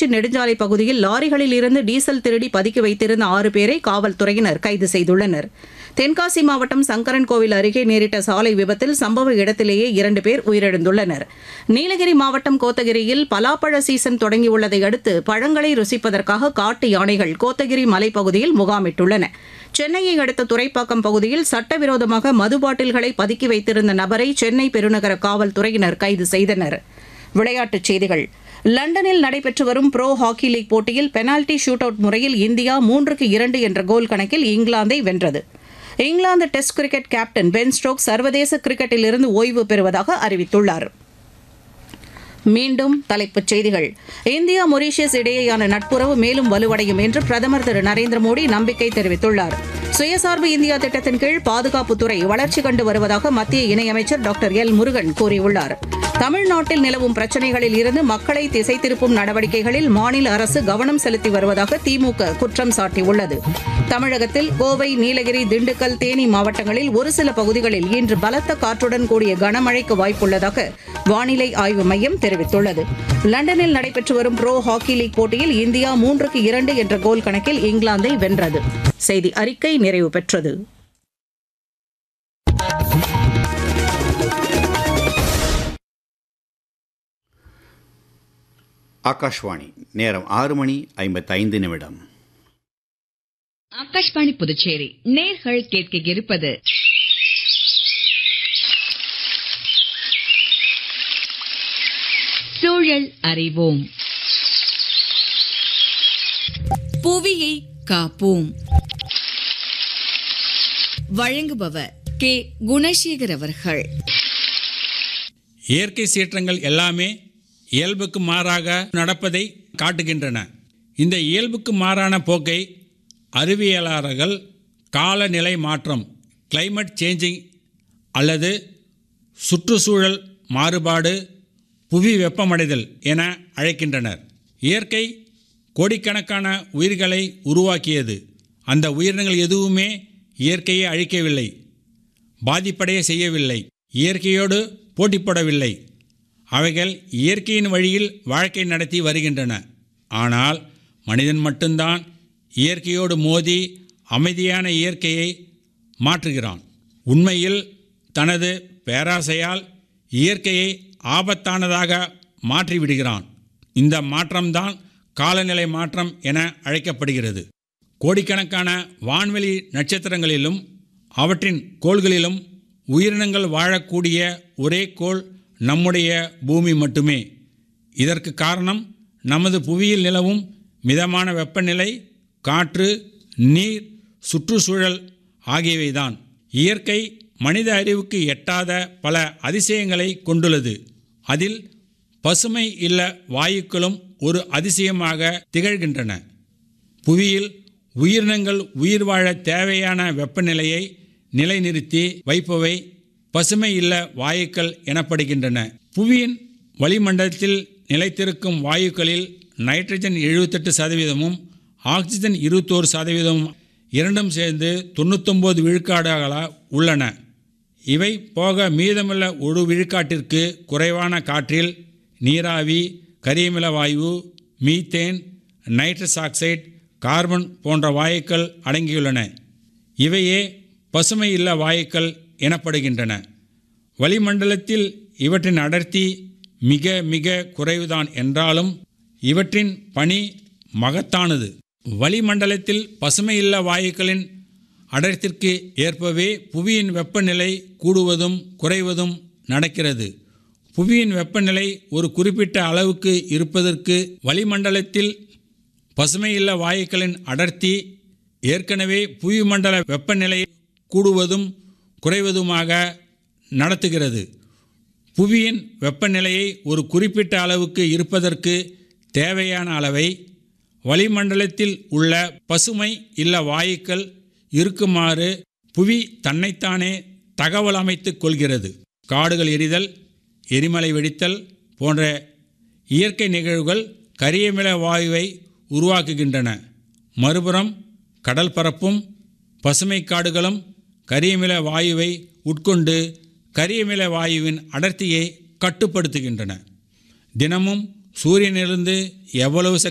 திருச்சி நெடுஞ்சாலை பகுதியில் லாரிகளில் இருந்து டீசல் திருடி பதுக்கி வைத்திருந்த ஆறு பேரை காவல்துறையினர் கைது செய்துள்ளனர் தென்காசி மாவட்டம் சங்கரன் கோவில் அருகே நேரிட்ட சாலை விபத்தில் சம்பவ இடத்திலேயே இரண்டு பேர் உயிரிழந்துள்ளனர் நீலகிரி மாவட்டம் கோத்தகிரியில் பலாப்பழ சீசன் தொடங்கியுள்ளதை அடுத்து பழங்களை ருசிப்பதற்காக காட்டு யானைகள் கோத்தகிரி மலைப்பகுதியில் முகாமிட்டுள்ளன சென்னையை அடுத்த துறைப்பாக்கம் பகுதியில் சட்டவிரோதமாக மது பாட்டில்களை பதுக்கி வைத்திருந்த நபரை சென்னை பெருநகர காவல்துறையினர் கைது செய்தனர் விளையாட்டுச் செய்திகள் லண்டனில் நடைபெற்று வரும் ப்ரோ ஹாக்கி லீக் போட்டியில் பெனால்டி ஷூட் அவுட் முறையில் இந்தியா மூன்றுக்கு இரண்டு என்ற கோல் கணக்கில் இங்கிலாந்தை வென்றது England test cricket captain Ben Stoke சர்வதேச கிரிக்கெட்டிலிருந்து ஓய்வு பெறுவதாக அறிவித்துள்ளார் மீண்டும் தலைப்புச் செய்திகள் இந்தியா மொரீஷியஸ் இடையேயான நட்புறவு மேலும் வலுவடையும் என்று பிரதமர் திரு நரேந்திர மோடி நம்பிக்கை தெரிவித்துள்ளார் சுயசார்பு இந்தியா திட்டத்தின் கீழ் பாதுகாப்புத்துறை வளர்ச்சி கண்டு வருவதாக மத்திய இணையமைச்சர் டாக்டர் எல் முருகன் கூறியுள்ளார் தமிழ்நாட்டில் நிலவும் பிரச்சினைகளில் இருந்து மக்களை திசை திருப்பும் நடவடிக்கைகளில் மாநில அரசு கவனம் செலுத்தி வருவதாக திமுக குற்றம் சாட்டியுள்ளது தமிழகத்தில் கோவை நீலகிரி திண்டுக்கல் தேனி மாவட்டங்களில் ஒரு சில பகுதிகளில் இன்று பலத்த காற்றுடன் கூடிய கனமழைக்கு வாய்ப்புள்ளதாக வானிலை ஆய்வு மையம் தெரிவித்துள்ளது லண்டனில் நடைபெற்று வரும் ப்ரோ ஹாக்கி லீக் போட்டியில் இந்தியா மூன்றுக்கு இரண்டு என்ற கோல் கணக்கில் இங்கிலாந்தை வென்றது செய்தி அறிக்கை நிறைவு பெற்றது ஆகாஷ்வாணி நேரம் ஆறு மணி ஐம்பத்தைந்து நிமிடம் ஆகாஷ்வாணி புதுச்சேரி நேர்கள் கேட்க இருப்பது சூழல் அறிவோம் புவியை காப்போம் வழங்குபவர் கே குணசேகர் அவர்கள் இயற்கை சீற்றங்கள் எல்லாமே இயல்புக்கு மாறாக நடப்பதை காட்டுகின்றன இந்த இயல்புக்கு மாறான போக்கை அறிவியலாளர்கள் காலநிலை மாற்றம் கிளைமேட் சேஞ்சிங் அல்லது சுற்றுச்சூழல் மாறுபாடு புவி வெப்பமடைதல் என அழைக்கின்றனர் இயற்கை கோடிக்கணக்கான உயிர்களை உருவாக்கியது அந்த உயிரினங்கள் எதுவுமே இயற்கையை அழிக்கவில்லை பாதிப்படைய செய்யவில்லை இயற்கையோடு போட்டிப்படவில்லை அவைகள் இயற்கையின் வழியில் வாழ்க்கை நடத்தி வருகின்றன ஆனால் மனிதன் மட்டும்தான் இயற்கையோடு மோதி அமைதியான இயற்கையை மாற்றுகிறான் உண்மையில் தனது பேராசையால் இயற்கையை ஆபத்தானதாக மாற்றிவிடுகிறான் இந்த மாற்றம்தான் காலநிலை மாற்றம் என அழைக்கப்படுகிறது கோடிக்கணக்கான வான்வெளி நட்சத்திரங்களிலும் அவற்றின் கோள்களிலும் உயிரினங்கள் வாழக்கூடிய ஒரே கோள் நம்முடைய பூமி மட்டுமே இதற்கு காரணம் நமது புவியில் நிலவும் மிதமான வெப்பநிலை காற்று நீர் சுற்றுச்சூழல் ஆகியவைதான் இயற்கை மனித அறிவுக்கு எட்டாத பல அதிசயங்களை கொண்டுள்ளது அதில் பசுமை இல்ல வாயுக்களும் ஒரு அதிசயமாக திகழ்கின்றன புவியில் உயிரினங்கள் உயிர் வாழ தேவையான வெப்பநிலையை நிலைநிறுத்தி வைப்பவை பசுமை இல்ல வாயுக்கள் எனப்படுகின்றன புவியின் வளிமண்டலத்தில் நிலைத்திருக்கும் வாயுக்களில் நைட்ரஜன் எழுபத்தெட்டு சதவீதமும் ஆக்சிஜன் இருபத்தோரு சதவீதமும் இரண்டும் சேர்ந்து தொண்ணூத்தொம்பது விழுக்காடுகள உள்ளன இவை போக மீதமுள்ள ஒரு விழுக்காட்டிற்கு குறைவான காற்றில் நீராவி கரியமில வாயு மீத்தேன் நைட்ரஸ் ஆக்சைடு கார்பன் போன்ற வாயுக்கள் அடங்கியுள்ளன இவையே பசுமை இல்ல வாயுக்கள் எனப்படுகின்றன வளிமண்டலத்தில் இவற்றின் அடர்த்தி மிக மிக குறைவுதான் என்றாலும் இவற்றின் பணி மகத்தானது வளிமண்டலத்தில் பசுமை இல்ல வாயுக்களின் அடர்த்திற்கு ஏற்பவே புவியின் வெப்பநிலை கூடுவதும் குறைவதும் நடக்கிறது புவியின் வெப்பநிலை ஒரு குறிப்பிட்ட அளவுக்கு இருப்பதற்கு வளிமண்டலத்தில் பசுமையில்ல வாயுக்களின் அடர்த்தி ஏற்கனவே புவிமண்டல வெப்பநிலை கூடுவதும் குறைவதுமாக நடத்துகிறது புவியின் வெப்பநிலையை ஒரு குறிப்பிட்ட அளவுக்கு இருப்பதற்கு தேவையான அளவை வளிமண்டலத்தில் உள்ள பசுமை இல்ல வாயுக்கள் இருக்குமாறு புவி தன்னைத்தானே தகவல் அமைத்துக் கொள்கிறது காடுகள் எரிதல் எரிமலை வெடித்தல் போன்ற இயற்கை நிகழ்வுகள் கரியமில வாயுவை உருவாக்குகின்றன மறுபுறம் கடல் பரப்பும் பசுமை காடுகளும் கரியமில வாயுவை உட்கொண்டு கரியமில வாயுவின் அடர்த்தியை கட்டுப்படுத்துகின்றன தினமும் சூரியனிலிருந்து எவ்வளவு சக்தி